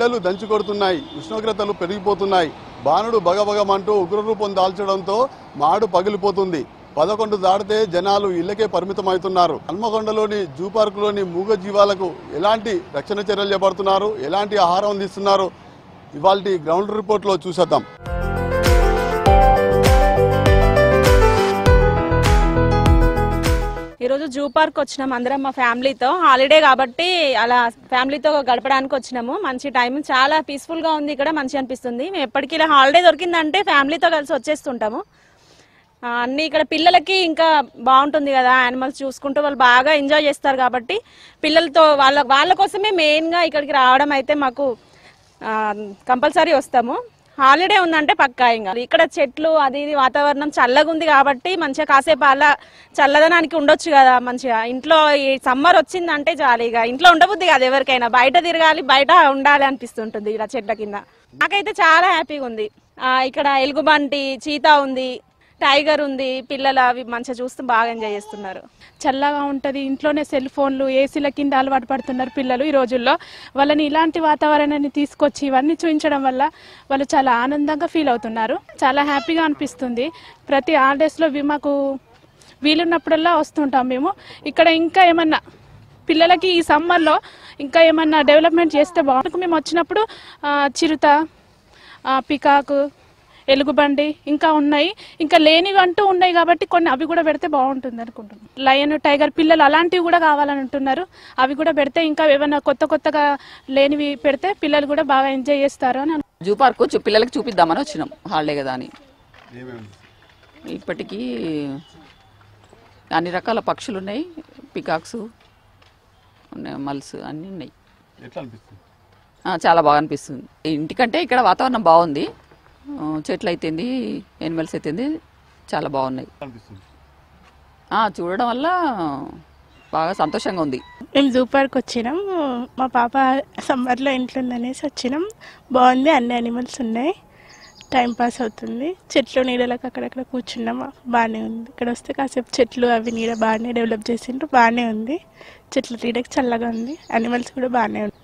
ఎండలు దంచి కొడుతున్నాయి ఉష్ణోగ్రతలు పెరిగిపోతున్నాయి బాణుడు బగబగమంటూ ఉగ్రరూపం దాల్చడంతో మాడు పగిలిపోతుంది పదకొండు దాటితే జనాలు ఇళ్లకే పరిమితమవుతున్నారు హన్మకొండలోని జూ పార్కులోని మూగ జీవాలకు ఎలాంటి రక్షణ చర్యలు చేపడుతున్నారు ఎలాంటి ఆహారం అందిస్తున్నారు ఇవాళ గ్రౌండ్ రిపోర్ట్లో చూసేద్దాం ఈరోజు జూ పార్క్ వచ్చినాం అందరం మా ఫ్యామిలీతో హాలిడే కాబట్టి అలా ఫ్యామిలీతో గడపడానికి వచ్చినాము మంచి టైం చాలా పీస్ఫుల్ గా ఉంది ఇక్కడ మంచి అనిపిస్తుంది మేము ఎప్పటికీ ఇలా హాలిడే దొరికిందంటే ఫ్యామిలీతో కలిసి వచ్చేస్తుంటాము ఆ, అన్ని ఇక్కడ పిల్లలకి ఇంకా బాగుంటుంది కదా యానిమల్స్ చూసుకుంటూ వాళ్ళు బాగా ఎంజాయ్ చేస్తారు కాబట్టి పిల్లలతో వాళ్ళ వాళ్ళ కోసమే మెయిన్గా ఇక్కడికి రావడం అయితే మాకు కంపల్సరీ వస్తాము హాలిడే ఉందంటే పక్కా ఇంకా ఇక్కడ చెట్లు అది ఇది వాతావరణం చల్లగా ఉంది కాబట్టి మంచిగా కాసేపు అలా చల్లదనానికి ఉండొచ్చు కదా మంచిగా ఇంట్లో ఈ సమ్మర్ వచ్చిందంటే చాలు ఇక ఇంట్లో ఉండబుద్ది కాదు ఎవరికైనా బయట తిరగాలి బయట ఉండాలి అనిపిస్తుంటుంది ఇక్కడ చెట్ల కింద నాకైతే చాలా హ్యాపీగా ఉంది ఆ, ఇక్కడ ఎలుగుబంటి చీతా ఉంది టైగర్ ఉంది పిల్లలు అవి మంచిగా చూస్తూ బాగా ఎంజాయ్ చేస్తున్నారు చల్లగా ఉంటుంది ఇంట్లోనే సెల్ ఫోన్లు ఏసీల కింద అలవాటు పడుతున్నారు పిల్లలు ఈ రోజుల్లో వాళ్ళని ఇలాంటి వాతావరణాన్ని తీసుకొచ్చి ఇవన్నీ చూపించడం వల్ల వాళ్ళు చాలా ఆనందంగా ఫీల్ అవుతున్నారు చాలా హ్యాపీగా అనిపిస్తుంది ప్రతి హాలిడేస్లో మాకు వీలున్నప్పుడల్లా వస్తుంటాం మేము ఇక్కడ ఇంకా ఏమన్నా పిల్లలకి ఈ సమ్మర్లో ఇంకా ఏమన్నా డెవలప్మెంట్ చేస్తే బాగుంటుంది మేము వచ్చినప్పుడు ఆ, చిరుత ఆ, పికాకు ఎలుగుబండి ఇంకా ఉన్నాయి ఇంకా లేనివి అంటూ ఉన్నాయి కాబట్టి కొన్ని అవి కూడా పెడితే బాగుంటుంది అనుకుంటున్నాను లయన్ టైగర్ పిల్లలు అలాంటివి కూడా కావాలని అంటున్నారు అవి కూడా పెడితే ఇంకా ఏమైనా కొత్త కొత్తగా లేనివి పెడితే పిల్లలు కూడా బాగా ఎంజాయ్ చేస్తారు అని అను- జూ పార్క్ చూ పిల్లలకి చూపిద్దామని వచ్చినాం హాలిడే కదా అని ఇప్పటికీ అన్ని రకాల పక్షులు ఉన్నాయి పికాక్స్ ఉన్నాయి మల్స్ అన్నీ ఉన్నాయి ఎట్లా అనిపిస్తుంది ఆ, చాలా బాగా అనిపిస్తుంది ఇంటికంటే ఇక్కడ వాతావరణం బాగుంది ఆ, చెట్లు అయితేంది ఎనిమల్స్ అయితేంది చాలా బాగున్నాయి అనిపిస్తుంది ఆ, చూడడం వల్ల బాగా సంతోషంగా ఉంది మేము జూ పార్క్ వచ్చినాం మా పాప సమ్మర్లో ఇంట్లో ఉందనేసి వచ్చినాం బాగుంది అన్ని అనిమల్స్ ఉన్నాయి టైం పాస్ అవుతుంది చెట్లు నీడలకు అక్కడక్కడ కూర్చున్నాం బాగానే ఉంది ఇక్కడ వస్తే కాసేపు చెట్లు అవి నీడ బాగానే డెవలప్ చేసిండ్రు బాగానే ఉంది చెట్లు నీడకి చల్లగా ఉంది అనిమల్స్ కూడా బాగానే ఉంది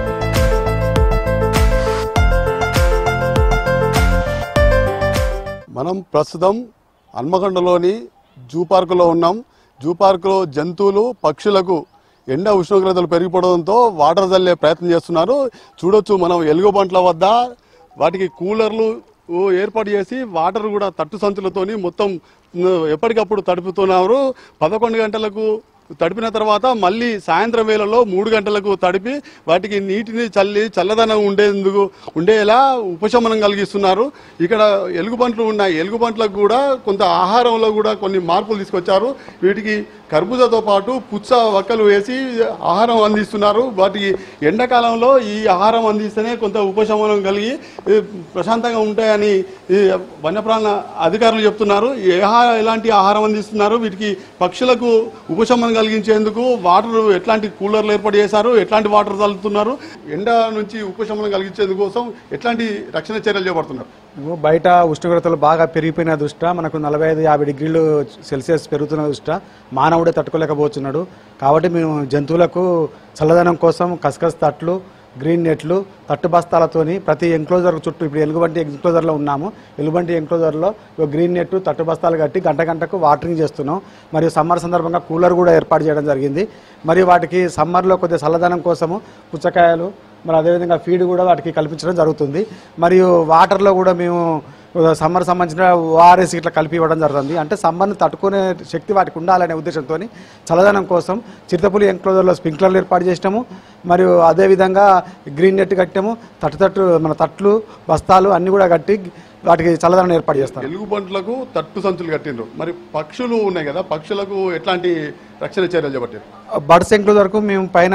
మనం ప్రస్తుతం హన్మకొండలోని జూ పార్కులో ఉన్నాం జూ పార్కులో జంతువులు పక్షులకు ఎండ ఉష్ణోగ్రతలు పెరిగిపోవడంతో వాటర్ చల్లే ప్రయత్నం చేస్తున్నారు చూడొచ్చు మనం ఎలుగుబంట్ల వద్ద వాటికి కూలర్లు ఓ ఏర్పాటు చేసి వాటర్ కూడా తట్టు సంచులతోని మొత్తం ఉమ్, ఎప్పటికప్పుడు తడుపుతున్నారు పదకొండు గంటలకు తడిపిన తర్వాత మళ్ళీ సాయంత్రం వేళలో మూడు గంటలకు తడిపి వాటికి నీటిని చల్లి చల్లదనం ఉండేందుకు ఉండేలా ఉపశమనం కలిగిస్తున్నారు ఇక్కడ ఎలుగుబంట్లు ఉన్నాయి ఎలుగుబంట్లకు కూడా కొంత ఆహారంలో కూడా కొన్ని మార్పులు తీసుకొచ్చారు వీటికి కర్బూజాతో పాటు పుచ్చ వక్కలు వేసి ఆహారం అందిస్తున్నారు వాటికి ఎండాకాలంలో ఈ ఆహారం అందిస్తేనే కొంత ఉపశమనం కలిగి ఈ, ప్రశాంతంగా ఉంటాయని ఈ వన్యప్రాణ అధికారులు చెప్తున్నారు ఏ ఆహా- ఎలాంటి ఆహారం అందిస్తున్నారు వీటికి పక్షులకు ఉపశమనం కలిగించేందుకు వాటర్ ఎట్లాంటి కూలర్లు ఏర్పాటు చేశారు ఎట్లాంటి వాటర్ చల్లుతున్నారు ఎండ నుంచి ఉపశమనం కలిగించేందుకు కోసం ఎట్లాంటి రక్షణ చర్యలు చేపడుతున్నారు ఇగో బయట ఉష్ణోగ్రతలు బాగా పెరిగిపోయిన దృష్ట్యా మనకు నలభై ఐదు యాభై డిగ్రీలు సెల్సియస్ పెరుగుతున్న దృష్ట్యా మానవుడే తట్టుకోలేకపోతున్నాడు కాబట్టి మేము జంతువులకు చల్లదనం కోసం కసకస్ తట్లు గ్రీన్ నెట్లు తట్టు బస్తాలతోని ప్రతి ఎంక్లోజర్ చుట్టూ ఇప్పుడు ఎలుగుబంటి ఎంక్లోజర్లో ఉన్నాము ఎలుగుబంటి ఎంక్లోజర్లో ఇగో గ్రీన్ నెట్ తట్టు బస్తాలు కట్టి గంట గంటకు వాటరింగ్ చేస్తున్నాం మరియు సమ్మర్ సందర్భంగా కూలర్ కూడా ఏర్పాటు చేయడం జరిగింది మరియు వాటికి సమ్మర్లో కొద్దిగా చల్లదనం కోసము పుచ్చకాయలు మరి అదేవిధంగా ఫీడ్ కూడా వాటికి కల్పించడం జరుగుతుంది మరియు వాటర్లో కూడా మేము సమ్మర్ సంబంధించిన ఓఆర్ఎస్ ఇట్లా కలిపి ఇవ్వడం జరుగుతుంది అంటే సమ్మర్ని తట్టుకునే శక్తి వాటికి ఉండాలనే ఉద్దేశంతో చల్లదనం కోసం చిరుతపులి ఎంక్లోజర్లో స్ప్రింక్లర్లు ఏర్పాటు చేసినాము మరియు అదేవిధంగా గ్రీన్ నెట్ కట్టాము తట్టు తట్టు మన తట్లు బస్తాలు అన్నీ కూడా కట్టి వాటికి చల్లదనం ఏర్పాటు చేస్తాం ఎలుగుబంట్లకు తట్టు సంచులు కట్టిండ్రు మరి పక్షులు ఉన్నాయి కదా పక్షులకు ఎట్లాంటి రక్షణ చర్యలు చేపట్టారు బర్డ్స్ ఎంక్లోజర్ వరకు మేము పైన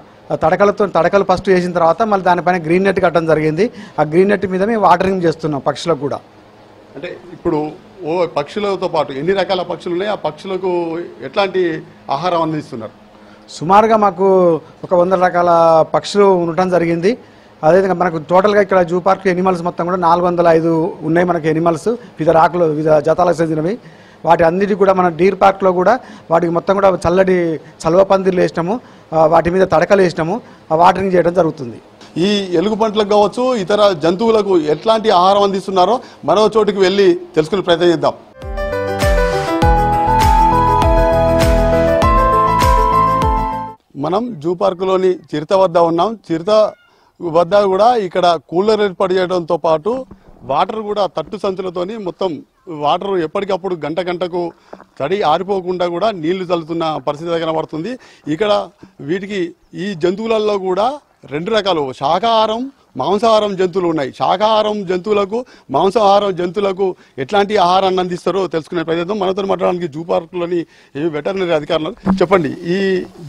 తడకలతో తడకలు ఫస్ట్ వేసిన తర్వాత మళ్ళీ దానిపైన గ్రీన్ నెట్ కట్టడం జరిగింది ఆ గ్రీన్ నెట్ మీద మేము వాటరింగ్ చేస్తున్నాం పక్షులకు కూడా అంటే ఇప్పుడు ఓ పక్షులతో పాటు ఎన్ని రకాల పక్షులు ఉన్నాయి ఆ పక్షులకు ఎట్లాంటి ఆహారం అందిస్తున్నారు సుమారుగా మాకు ఒక వంద రకాల పక్షులు ఉండటం జరిగింది అదేవిధంగా మనకు టోటల్గా ఇక్కడ జూ పార్క్ ఎనిమల్స్ మొత్తం కూడా నాలుగు వందల ఐదు ఉన్నాయి మనకి ఎనిమల్స్ వివిధ రాకులు వివిధ జాతాలకు చెందినవి వాటి అన్నిటి కూడా మన డీర్ పార్క్లో కూడా వాటికి మొత్తం కూడా చల్లటి చలవ పందిర్లు వేసినాము ఆ, వాటి మీద తడకలు వేసినాము ఆ వాటరింగ్ చేయడం జరుగుతుంది ఈ ఎలుగుబంట్లకు కావచ్చు ఇతర జంతువులకు ఎట్లాంటి ఆహారం అందిస్తున్నారో మరో చోటుకి వెళ్ళి తెలుసుకునే ప్రయత్నం చేద్దాం మనం జూ పార్కులోని చిరుత వద్ద ఉన్నాం చిరుత వద్ద కూడా ఇక్కడ కూలర్ ఏర్పాటు చేయడంతో పాటు వాటర్ కూడా తట్టు సంచులతోని మొత్తం వాటర్ ఎప్పటికప్పుడు గంట గంటకు తడి ఆరిపోకుండా కూడా నీళ్లు చల్లుతున్న పరిస్థితి కనబడుతుంది ఇక్కడ వీటికి ఈ జంతువులలో కూడా రెండు రకాలు శాకాహారం మాంసాహారం జంతువులు ఉన్నాయి శాకాహారం జంతువులకు మాంసాహారం జంతువులకు ఎట్లాంటి ఆహారాన్ని అందిస్తారో తెలుసుకునే ప్రయత్నం మనతో మాట్లాడడానికి జూ పార్కులోని వెటర్నరీ అధికారులు చెప్పండి ఈ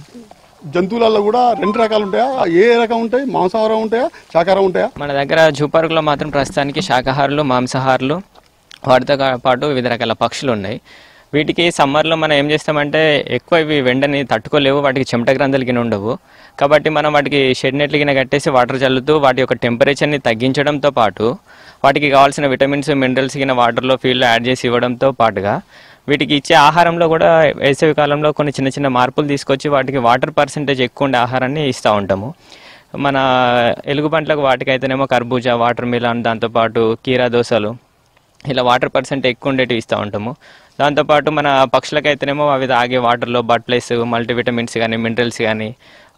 జంతువులలో కూడా రెండు రకాలు ఉంటాయా ఏ రకం ఉంటాయి మాంసాహారం ఉంటాయా శాకాహారం ఉంటాయా మన దగ్గర జూ పార్కులో మాత్రం ప్రస్తుతానికి శాకాహారులు మాంసాహారులు వాటితో కా- పాటు వివిధ రకాల పక్షులు ఉన్నాయి వీటికి సమ్మర్లో మనం ఏం చేస్తామంటే ఎక్కువ ఇవి వెండని తట్టుకోలేవు వాటికి చెమట గ్రంథాలు గిన ఉండవు కాబట్టి మనం వాటికి షెడ్ నెట్లు గిన కట్టేసి వాటర్ చల్లుతూ వాటి యొక్క టెంపరేచర్ని తగ్గించడంతో పాటు వాటికి కావాల్సిన విటమిన్స్ మినరల్స్ గిన వాటర్లో ఫీల్డ్లో యాడ్ చేసి ఇవ్వడంతో పాటుగా వీటికి ఇచ్చే ఆహారంలో కూడా వేసవి కాలంలో కొన్ని చిన్న చిన్న మార్పులు తీసుకొచ్చి వాటికి వాటర్ పర్సంటేజ్ ఎక్కువ ఉండే ఆహారాన్ని ఇస్తూ ఉంటాము మన ఎలుగుబంట్లకు వాటికైతేనేమో కర్బూజా వాటర్ మిలాన్ దాంతోపాటు కీరా దోసలు ఇలా వాటర్ పర్సెంట్ ఎక్కువ ఉండేటివి ఇస్తూ ఉంటాము దాంతోపాటు మన పక్షులకైతేనేమో అవి తాగే వాటర్లో బట్లెస్ మల్టీవిటమిన్స్ కానీ మినరల్స్ కానీ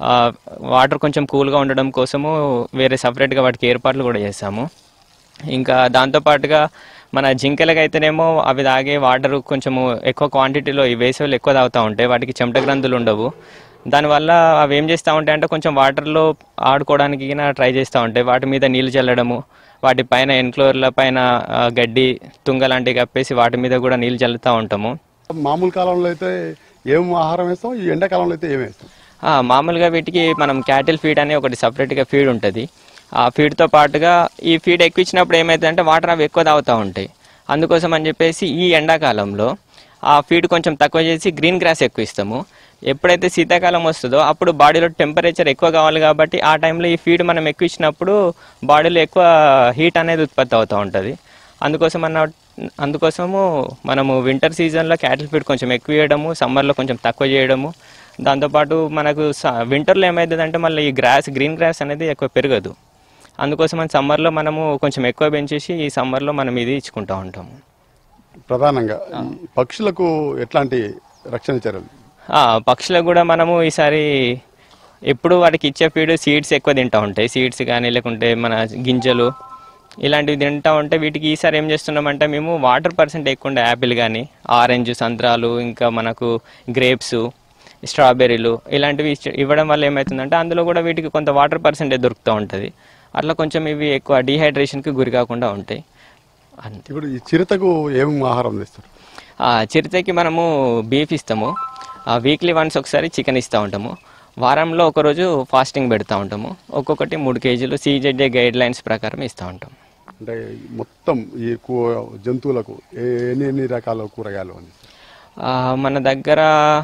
వాటర్ కొంచెం కూల్గా ఉండడం కోసము వేరే సపరేట్గా వాటికి ఏర్పాట్లు కూడా చేస్తాము ఇంకా దాంతోపాటుగా మన జింకలకి అయితేనేమో అవి తాగే వాటర్ కొంచెము ఎక్కువ క్వాంటిటీలో ఈ వేసవిలో ఎక్కువ తాగుతూ ఉంటాయి వాటికి చెమట గ్రంథులు ఉండవు దానివల్ల అవి ఏం చేస్తూ ఉంటాయి అంటే కొంచెం వాటర్లో ఆడుకోవడానికి ట్రై చేస్తూ ఉంటాయి వాటి మీద నీళ్లు చల్లడము వాటి పైన ఎన్క్లోర్ల పైన ఆ, గడ్డి తుంగ లాంటివి కప్పేసి వాటి మీద కూడా నీళ్లు చల్లుతూ ఉంటాము మామూలు కాలంలో అయితే ఏం ఆహారం వేస్తాం ఈ ఎండాకాలంలో అయితే ఏం వేస్తాం ఆ, మామూలుగా వీటికి మనం క్యాటిల్ ఫీడ్ అనే ఒకటి సపరేట్గా ఫీడ్ ఉంటుంది ఆ ఫీడ్తో పాటుగా ఈ ఫీడ్ ఎక్కువ ఇచ్చినప్పుడు ఏమవుతుందంటే వాటర్ అవి ఎక్కువ తాగుతూ ఉంటాయి అందుకోసం అని చెప్పేసి ఈ ఎండాకాలంలో ఆ ఫీడ్ కొంచెం తక్కువ చేసి గ్రీన్ గ్రాస్ ఎక్కువ ఇస్తాము ఎప్పుడైతే శీతాకాలం వస్తుందో అప్పుడు బాడీలో టెంపరేచర్ ఎక్కువ కావాలి కాబట్టి ఆ టైంలో ఈ ఫీడ్ మనం ఎక్కువ ఇచ్చినప్పుడు బాడీలో ఎక్కువ హీట్ అనేది ఉత్పత్తి అవుతూ ఉంటుంది అందుకోసం అన్న అందుకోసము మనము వింటర్ సీజన్లో క్యాటిల్ ఫీడ్ కొంచెం ఎక్కువ చేయడము సమ్మర్లో కొంచెం తక్కువ చేయడము దాంతోపాటు మనకు వింటర్లో ఏమవుతుందంటే మళ్ళీ ఈ గ్రాస్ గ్రీన్ గ్రాస్ అనేది ఎక్కువ పెరగదు అందుకోసం మన సమ్మర్లో మనము కొంచెం ఎక్కువ పెంచేసి ఈ సమ్మర్లో మనం ఇది ఇచ్చుకుంటూ ఉంటాము ప్రధానంగా ఈ పక్షులకు ఎట్లాంటి రక్షణ చర్యలు ఆ, పక్షులకు కూడా మనము ఈసారి ఎప్పుడు వాటికి ఇచ్చే ఫీడ్ సీడ్స్ ఎక్కువ తింటూ ఉంటాయి సీడ్స్ కానీ లేకుంటే మన గింజలు ఇలాంటివి తింటూ ఉంటే వీటికి ఈసారి ఏం చేస్తున్నామంటే మేము వాటర్ పర్సెంట్ ఎక్కువ ఉండే యాపిల్ కానీ ఆరెంజ్ సంత్రాలు ఇంకా మనకు గ్రేప్స్ స్ట్రాబెర్రీలు ఇలాంటివి ఇచ్చ- ఇవ్వడం వల్ల ఏమవుతుందంటే అందులో కూడా వీటికి కొంత వాటర్ పర్సెంటేజ్ దొరుకుతూ ఉంటుంది అట్లా కొంచెం ఇవి ఎక్కువ డీహైడ్రేషన్కి గురి కాకుండా ఉంటాయి అంతే ఇప్పుడు ఈ చిరుతకు ఏం ఆహారం తెస్తారు ఆ, చిరుతకి మనము బీఫ్ ఇస్తాము వీక్లీ వన్స్ ఒకసారి చికెన్ ఇస్తూ ఉంటాము వారంలో ఒకరోజు ఫాస్టింగ్ పెడతా ఉంటాము ఒక్కొక్కటి మూడు కేజీలు సీజెడ్ఏ గైడ్ లైన్స్ ప్రకారం ఇస్తూ ఉంటాం అంటే మొత్తం ఈ కూ- జంతువులకు ఏ- ఎన్ని ఎన్ని రకాల కూరగాయలు అని ఆ, మన దగ్గర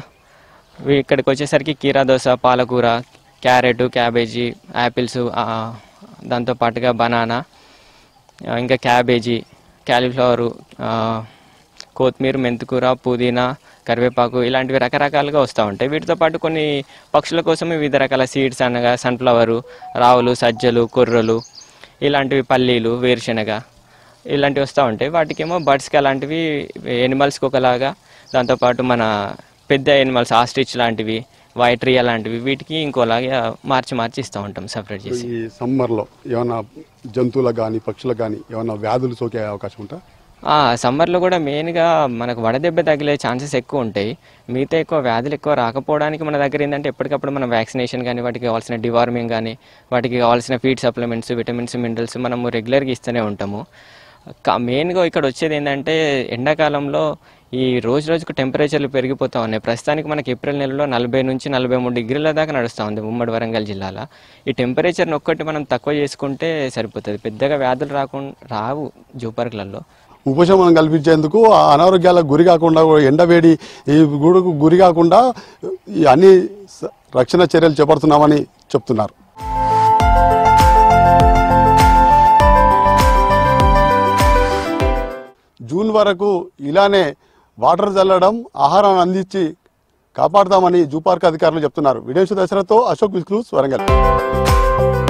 వీ- ఇక్కడికి వచ్చేసరికి కీరా దోస పాలకూర క్యారెట్ క్యాబేజీ యాపిల్స్ దాంతో పాటుగా బనానా ఆ, ఇంకా క్యాబేజీ క్యాలీఫ్లవరు ఆ, కొత్తిమీర మెంతికూర పుదీనా కరివేపాకు ఇలాంటివి రకరకాలుగా వస్తూ ఉంటాయి వీటితో పాటు కొన్ని పక్షుల కోసం వివిధ రకాల సీడ్స్ అనగా సన్ఫ్లవరు రావులు సజ్జలు కొర్రలు ఇలాంటివి పల్లీలు వేరుశెనగ ఇలాంటివి వస్తూ ఉంటాయి వాటికేమో బర్డ్స్కి అలాంటివి ఎనిమల్స్కి ఒకలాగా దాంతోపాటు మన పెద్ద ఎనిమల్స్ ఆస్ట్రిచ్ లాంటివి వైట్రీ అలాంటివి వీటికి ఇంకోలాగా మార్చి మార్చి ఇస్తూ ఉంటాం సపరేట్ చేసి ఈ సమ్మర్లో ఏమైనా జంతువులకు కానీ పక్షులకు కానీ ఏమైనా వ్యాధులు సోకే అవకాశం ఉంటా ఆ, సమ్మర్లో కూడా మెయిన్గా మనకు వడదెబ్బ తగిలే ఛాన్సెస్ ఎక్కువ ఉంటాయి మిగతా ఎక్కువ వ్యాధులు ఎక్కువ రాకపోవడానికి మన దగ్గర ఏంటంటే ఎప్పటికప్పుడు మనం వ్యాక్సినేషన్ కానీ వాటికి కావాల్సిన డివార్మింగ్ కానీ వాటికి కావాల్సిన ఫీడ్ సప్లిమెంట్స్ విటమిన్స్ మినరల్స్ మనము రెగ్యులర్గా ఇస్తూనే ఉంటాము కా- మెయిన్గా ఇక్కడ వచ్చేది ఏంటంటే ఎండాకాలంలో ఈ రోజు రోజుకు టెంపరేచర్లు పెరిగిపోతూ ఉన్నాయి ప్రస్తుతానికి మనకి ఏప్రిల్ నెలలో నలభై నుంచి నలభై మూడు డిగ్రీల దాకా నడుస్తూ ఉంది ఉమ్మడి వరంగల్ జిల్లాలో ఈ టెంపరేచర్ని ఒక్కటి మనం తక్కువ చేసుకుంటే సరిపోతుంది పెద్దగా వ్యాధులు రాకుండా రావు జూ పార్కులలో ఉపశమనం కల్పించేందుకు ఆ అనారోగ్యాలకు గురి కాకుండా ఎండవేడి ఈ గుడుకు గురి కాకుండా ఈ అన్ని స- రక్షణ చర్యలు చేపడుతున్నామని చెప్తున్నారు జూన్ వరకు ఇలానే వాటర్ చల్లడం ఆహారాన్ని అందించి కాపాడతామని జూ పార్క్ అధికారులు చెప్తున్నారు విడేష్ దశరథతో అశోక్ విక్లూస్ వరంగల్